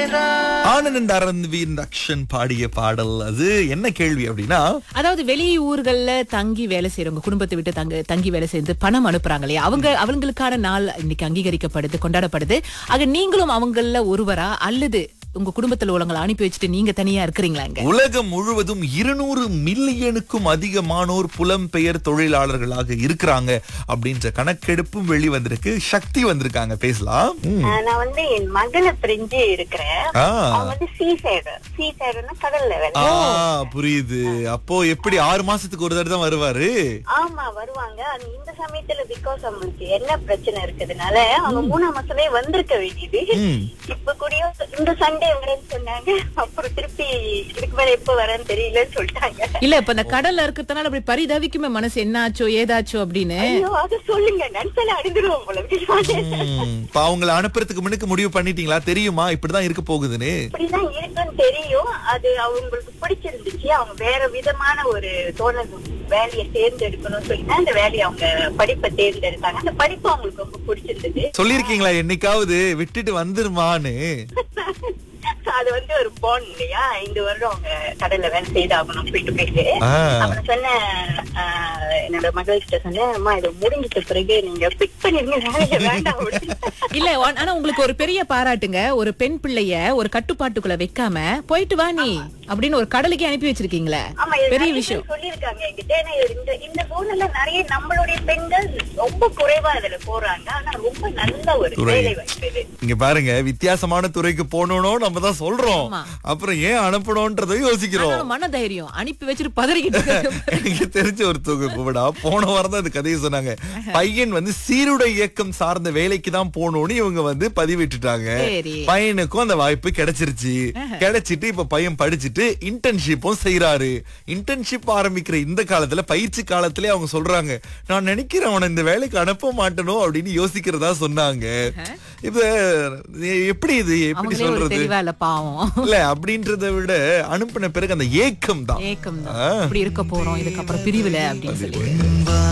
Anand அரந்த்வீர் action பாடிய பாடல் அது என்ன கேள்வி அப்படின்னா அதாவது வெளி ஊர்கள்ல தங்கி வேலை செய்யறவங்க குடும்பத்தை விட்டு தங்க தங்கி வேலை செய்து பணம் அனுப்புறாங்க இல்லையா அவங்க அவங்களுக்கான நாள் இன்னைக்கு அங்கீகரிக்கப்படுது கொண்டாடப்படுது ஆக நீங்களும் அவங்கள ஒருவரா அல்லது உங்க குடும்பத்துல உள்ளவங்களை அனுப்பி வச்சுட்டு நீங்க தனியா இருக்கிறீங்களா இங்க உலகம் முழுவதும் இருநூறு மில்லியனுக்கும் அதிகமானோர் புலம்பெயர் தொழிலாளர்களாக இருக்கிறாங்க அப்படின்ற கணக்கெடுப்பும் வெளிவந்திருக்கு சக்தி வந்திருக்காங்க பேசலாம் ம். ஆஹ் நான் வந்து என் மகளை பிரிஞ்சு இருக்கிறேன் ஆ. அவங்க வந்து சீ சைடு சீ சைடுன்னா கடல்ல வேலை ஆ புரியுது அப்போ எப்படி ஆறு மாசத்துக்கு ஒரு தடவை தான் வருவாரு ஆமா வருவாங்க ஆனா இந்த சமயத்துல பிகாஸ் அவங்களுக்கு என்ன பிரச்சனை இருக்கிறதுனால அவங்க மூணாம் மாசமே வந்திருக்க வேண்டியது ம். இப்ப கூடயும் இந்த சண்டே வரேன்னு சொன்னாங்க அப்புறம் திருப்பி இதுக்கு மேல எப்ப வரேன்னு தெரியலன்னு சொல்லிட்டாங்க இல்ல இப்ப இந்த கடல்ல இருக்கிறதுனால அப்படி பரிதவிக்குமே மனசு என்னாச்சோ ஏதாச்சோ அப்படின்னு ஐயோ அத சொல்லுங்க நன்சல அடிந்துருவோம் போல இருக்கு. ம். இப்ப அவங்கள அனுப்புறதுக்கு முன்னுக்கு முடிவு பண்ணிட்டீங்களா தெரியுமா இப்படிதான் இருக்க போகுதுன்னு இப்படிதான் இருக்குன்னு தெரியும் அது அவங்களுக்கு பிடிச்சிருந்துச்சு அவங்க வேற விதமான ஒரு தோணல் வேலையை தேர்ந்தெடுக்கணும்னு சொல்லி தான் இந்த வேலையை அவங்க படிப்பை தேர்ந்தெடுத்தாங்க அந்த படிப்பு அவங்களுக்கு ரொம்ப பிடிச்சிருந்தது சொல்லிருக்கீங்களா என்னைக்காவது விட்டுட்டு வந்துருமான்னு அது வந்து ஒரு பாண்ட் இல்லையா ஐந்து வருடம் அவங்க கடல்ல வேலை செய்தாகணும் போயிட்டு போயிட்டு ஆ. அப்புறம் சொன்ன என்னோட மகள்கிட்ட சொன்னேன் அம்மா இது முடிஞ்சிட்ட பிறகு நீங்க பிக் பண்ணிருங்க வேலையை வேண்டாம் அப்படின்னு. இல்ல ஆ- ஆனா உங்களுக்கு ஒரு பெரிய பாராட்டுங்க ஒரு பெண் பிள்ளைய ஒரு கட்டுப்பாட்டுக்குள்ள வைக்காம போயிட்டு வா நீ அப்படின்னு ஒரு கடலுக்கே அனுப்பி வச்சிருக்கீங்களே ஆமா இது பெரிய நிறைய விஷயம் பேர் சொல்லியிருக்காங்க என்கிட்ட ஏன்னா இந்த இந்த ஊர்ல நிறைய நம்மளுடைய பெண்கள் ரொம்ப குறைவா இதுல போறாங்க ஆனா ரொம்ப நல்ல ஒரு துறை. வேலை வாய்ப்பு இது இங்க பாருங்க வித்தியாசமான துறைக்கு போகணும் நம்ம தான் சொல்றோம் ஆமா. அப்புறம் ஏன் அனுப்பணும்ன்றதையும் யோசிக்கிறோம் ஆனாலும் மன தைரியம் அனுப்பி வச்சுட்டு பதறிக்கிட்டு இருக்காங்க. எனக்கு தெரிஞ்ச ஒரு தொகுப்புடா போன வாரம் தான் இந்த கதையை சொன்னாங்க பையன் வந்து சீருடை இயக்கம் சார்ந்த வேலைக்கு தான் போகணும்னு இவங்க வந்து பதிவிட்டுட்டாங்க சரி. பையனுக்கும் அந்த வாய்ப்பு கிடைச்சிருச்சு கிடைச்சிட்டு இப்ப பையன் படிச்சுட்டு இன்டர்ன்ஷிப்பும் செய்யறாரு இன்டர்ன்ஷிப் ஆரம்பிக்கிற இந்த காலத்துல பயிற்சி காலத்திலே அவங்க சொல்றாங்க நான் நினைக்கிறேன் அவனை இந்த வேலைக்கு அனுப்ப மாட்டனோ அப்படின்னு யோசிக்கிறதா சொன்னாங்க இப்ப எப்படி இது எப்படி அவங்களே ஒரு சொல்றது தெளிவா இல்ல பாவம் இல்ல அப்படின்றத விட அனுப்பின பிறகு அந்த ஏக்கம் தான் ஏக்கம் தான் இப்படி இருக்க போறோம் இதுக்கப்புறம் பிரிவுல அப்படின்னு சொல்லி